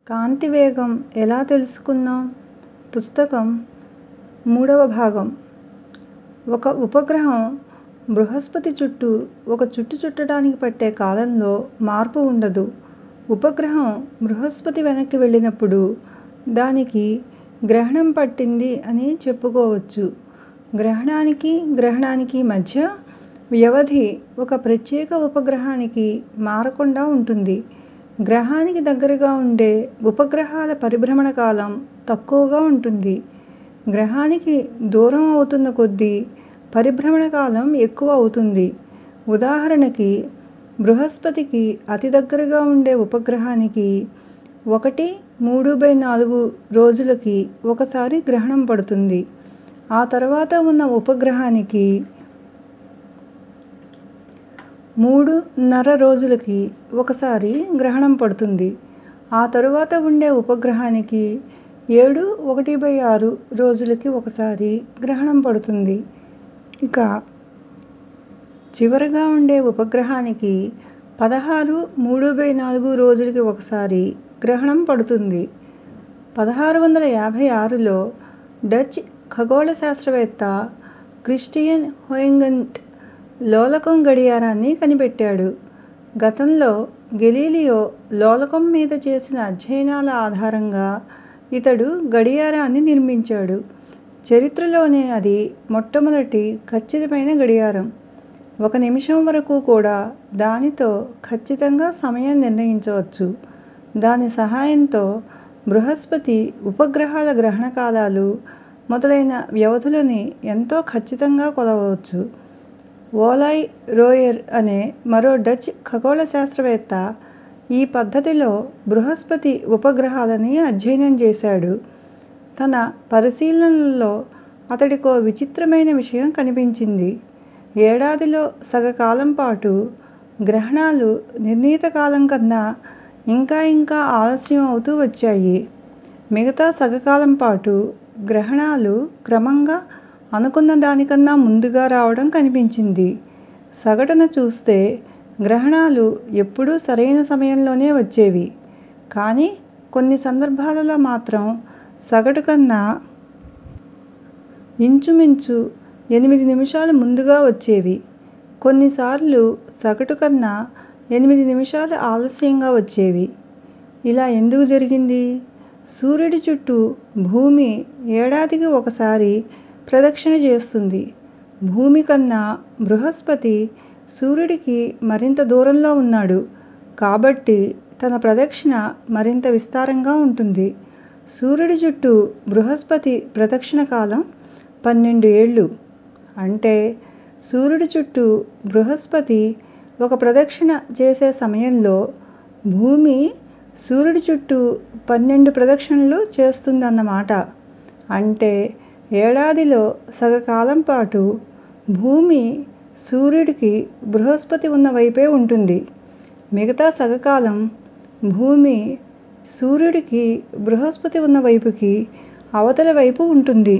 కాంతి వేగం ఎలా తెలుసుకున్నాం పుస్తకం మూడవ భాగం ఒక ఉపగ్రహం బృహస్పతి చుట్టూ ఒక చుట్టు చుట్టడానికి పట్టే కాలంలో మార్పు ఉండదు ఉపగ్రహం బృహస్పతి వెనక్కి వెళ్ళినప్పుడు దానికి గ్రహణం పట్టింది అని చెప్పుకోవచ్చు గ్రహణానికి గ్రహణానికి మధ్య వ్యవధి ఒక ప్రత్యేక ఉపగ్రహానికి మారకుండా ఉంటుంది గ్రహానికి దగ్గరగా ఉండే ఉపగ్రహాల పరిభ్రమణ కాలం తక్కువగా ఉంటుంది గ్రహానికి దూరం అవుతున్న కొద్దీ పరిభ్రమణ కాలం ఎక్కువ అవుతుంది ఉదాహరణకి బృహస్పతికి అతి దగ్గరగా ఉండే ఉపగ్రహానికి ఒకటి మూడు బై నాలుగు రోజులకి ఒకసారి గ్రహణం పడుతుంది ఆ తర్వాత ఉన్న ఉపగ్రహానికి మూడున్నర రోజులకి ఒకసారి గ్రహణం పడుతుంది ఆ తరువాత ఉండే ఉపగ్రహానికి ఏడు ఒకటి బై ఆరు రోజులకి ఒకసారి గ్రహణం పడుతుంది ఇక చివరగా ఉండే ఉపగ్రహానికి పదహారు మూడు బై నాలుగు రోజులకి ఒకసారి గ్రహణం పడుతుంది పదహారు వందల యాభై ఆరులో డచ్ ఖగోళ శాస్త్రవేత్త క్రిస్టియన్ హుయింగెట్ లోలకం గడియారాన్ని కనిపెట్టాడు గతంలో గెలీలియో లోలకం మీద చేసిన అధ్యయనాల ఆధారంగా ఇతడు గడియారాన్ని నిర్మించాడు చరిత్రలోనే అది మొట్టమొదటి ఖచ్చితమైన గడియారం ఒక నిమిషం వరకు కూడా దానితో ఖచ్చితంగా సమయం నిర్ణయించవచ్చు దాని సహాయంతో బృహస్పతి ఉపగ్రహాల గ్రహణ కాలాలు మొదలైన వ్యవధులని ఎంతో ఖచ్చితంగా కొలవవచ్చు ఓలాయ్ రోయర్ అనే మరో డచ్ ఖగోళ శాస్త్రవేత్త ఈ పద్ధతిలో బృహస్పతి ఉపగ్రహాలని అధ్యయనం చేశాడు తన పరిశీలనల్లో అతడికో విచిత్రమైన విషయం కనిపించింది ఏడాదిలో సగకాలం పాటు గ్రహణాలు నిర్ణీత కాలం కన్నా ఇంకా ఇంకా ఆలస్యం అవుతూ వచ్చాయి మిగతా సగకాలం పాటు గ్రహణాలు క్రమంగా అనుకున్న దానికన్నా ముందుగా రావడం కనిపించింది సగటున చూస్తే గ్రహణాలు ఎప్పుడూ సరైన సమయంలోనే వచ్చేవి కానీ కొన్ని సందర్భాలలో మాత్రం సగటు కన్నా ఇంచుమించు ఎనిమిది నిమిషాలు ముందుగా వచ్చేవి కొన్నిసార్లు సగటు కన్నా ఎనిమిది నిమిషాలు ఆలస్యంగా వచ్చేవి ఇలా ఎందుకు జరిగింది సూర్యుడి చుట్టూ భూమి ఏడాదికి ఒకసారి ప్రదక్షిణ చేస్తుంది భూమి కన్నా బృహస్పతి సూర్యుడికి మరింత దూరంలో ఉన్నాడు కాబట్టి తన ప్రదక్షిణ మరింత విస్తారంగా ఉంటుంది సూర్యుడి చుట్టూ బృహస్పతి ప్రదక్షిణ కాలం పన్నెండు ఏళ్ళు అంటే సూర్యుడి చుట్టూ బృహస్పతి ఒక ప్రదక్షిణ చేసే సమయంలో భూమి సూర్యుడి చుట్టూ పన్నెండు ప్రదక్షిణలు చేస్తుందన్నమాట అంటే ఏడాదిలో సగకాలం పాటు భూమి సూర్యుడికి బృహస్పతి ఉన్న వైపే ఉంటుంది మిగతా సగకాలం భూమి సూర్యుడికి బృహస్పతి ఉన్న వైపుకి అవతలి వైపు ఉంటుంది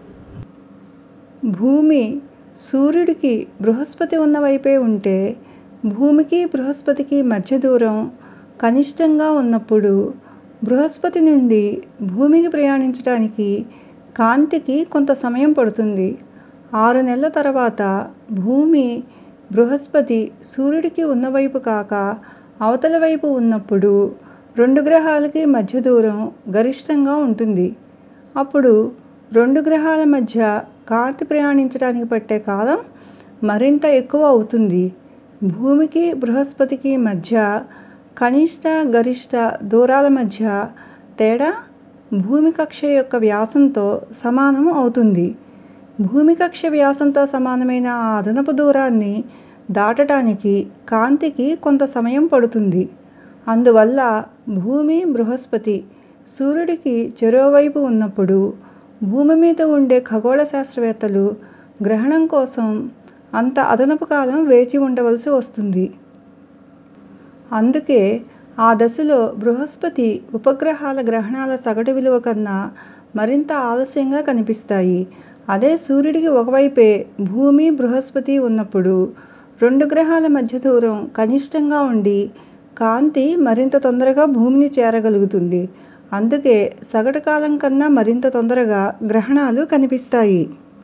భూమి సూర్యుడికి బృహస్పతి ఉన్న వైపే ఉంటే భూమికి బృహస్పతికి మధ్య దూరం కనిష్టంగా ఉన్నప్పుడు బృహస్పతి నుండి భూమికి ప్రయాణించడానికి కాంతికి కొంత సమయం పడుతుంది ఆరు నెలల తర్వాత భూమి బృహస్పతి సూర్యుడికి ఉన్న వైపు కాక అవతలి వైపు ఉన్నప్పుడు రెండు గ్రహాలకి మధ్య దూరం గరిష్టంగా ఉంటుంది అప్పుడు రెండు గ్రహాల మధ్య కాంతి ప్రయాణించడానికి పట్టే కాలం మరింత ఎక్కువ అవుతుంది భూమికి బృహస్పతికి మధ్య కనిష్ట గరిష్ట దూరాల మధ్య తేడా భూమి కక్ష యొక్క వ్యాసంతో సమానం అవుతుంది భూమి కక్ష వ్యాసంతో సమానమైన ఆ అదనపు దూరాన్ని దాటడానికి కాంతికి కొంత సమయం పడుతుంది అందువల్ల భూమి బృహస్పతి సూర్యుడికి చెరోవైపు ఉన్నప్పుడు భూమి మీద ఉండే ఖగోళ శాస్త్రవేత్తలు గ్రహణం కోసం అంత అదనపు కాలం వేచి ఉండవలసి వస్తుంది అందుకే ఆ దశలో బృహస్పతి ఉపగ్రహాల గ్రహణాల సగటు విలువ కన్నా మరింత ఆలస్యంగా కనిపిస్తాయి అదే సూర్యుడికి ఒకవైపే భూమి బృహస్పతి ఉన్నప్పుడు రెండు గ్రహాల మధ్య దూరం కనిష్టంగా ఉండి కాంతి మరింత తొందరగా భూమిని చేరగలుగుతుంది అందుకే సగటు కాలం కన్నా మరింత తొందరగా గ్రహణాలు కనిపిస్తాయి